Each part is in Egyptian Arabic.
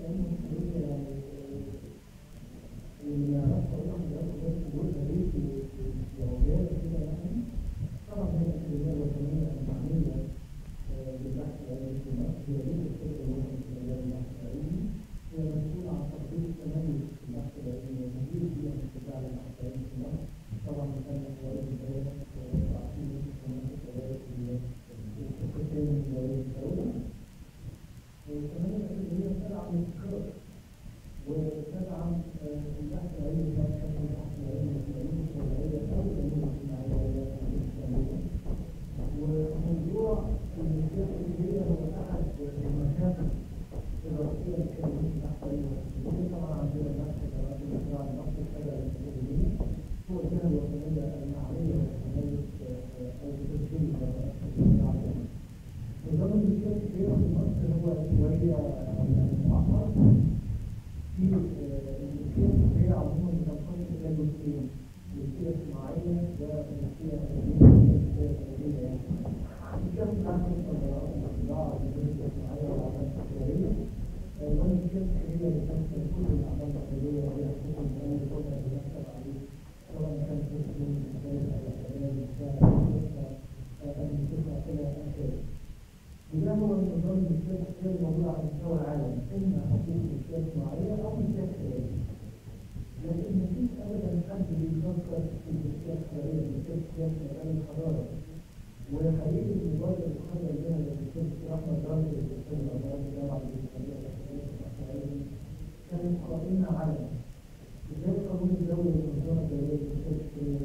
وده هو النظام السياسي الموجود على مستوى العالم اما حقوق سياسيه معينه او سياسه خارجيه لكن مفيش ابدا حد بيفكر في السياسه الخارجيه في السياسه مجال الحضاره وحقيقه المبادره اللي خرج بها الدكتور احمد راشد الدكتور الامراض الجامعه الاسلاميه كانت قائمه على ازاي القانون الدولي للمنظمه الدوليه للتشكيل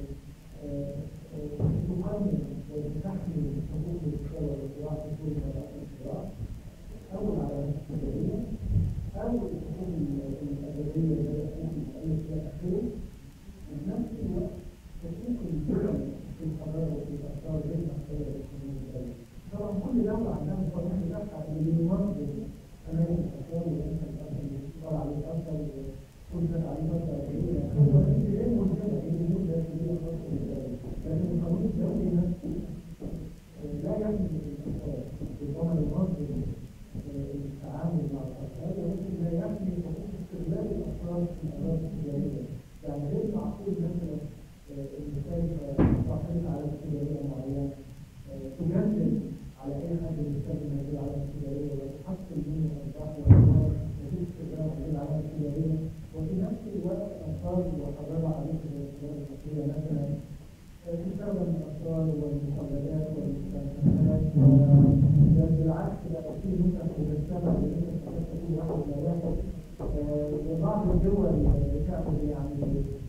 تقنن وتحمي حقوق الاشتراك والاطلاع في كل مراحل الاشتراك او على التجاريه او الحقوق الادبيه زي حقوق المؤلف الى اخره وفي نفس الوقت حقوق الدول في القرار وفي الافكار غير محصوره بالقانون الدولي طبعا كل دوله عندها القانون بتاعها اللي بينظم امان الاطفال وانت الاطفال عليه اثر وكنت عليه فتره كبيره هو غير ملزمه ان الامور داخليه خاصه بالدوله لكن القانون الدولي نفسه لا يحمل الاطفال بالضمن المنظم التعامل مع الاطفال ولكن لا يحمي حقوق استغلال الاطفال في الاراضي التجاريه يعني غير معقول مثلا ان كيف تعتمد على تجاريه معينه تجدد على اي حد يستخدم هذه العلامه التجاريه وتحصل منه ارباح وارباح وفي استخدام هذه العلامه التجاريه وفي نفس الوقت اثار وحررها عليك الدول المصريه مثلا تستخدم الاطفال والمخلدات والمستنسخات بل بالعكس بقى في نسخ مجسمه لنسخ كل واحد لا واحد وبعض الدول بتعمل يعني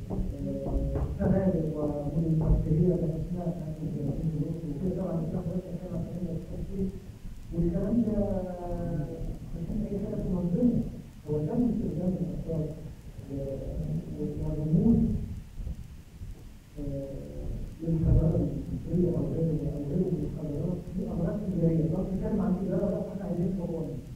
سهالة ومدن كبيرة بأسماء وكده طبعا بتاخد كما فهمنا التفصيل والكلام ده مفيش أي حاجة في منظمة هو تم استخدام الأطفال ورموز للحضارة المصرية أو غيره أو غيره من الحضارات في أمراض تجارية لو بنتكلم عن تجارة بقى احنا عايزين هو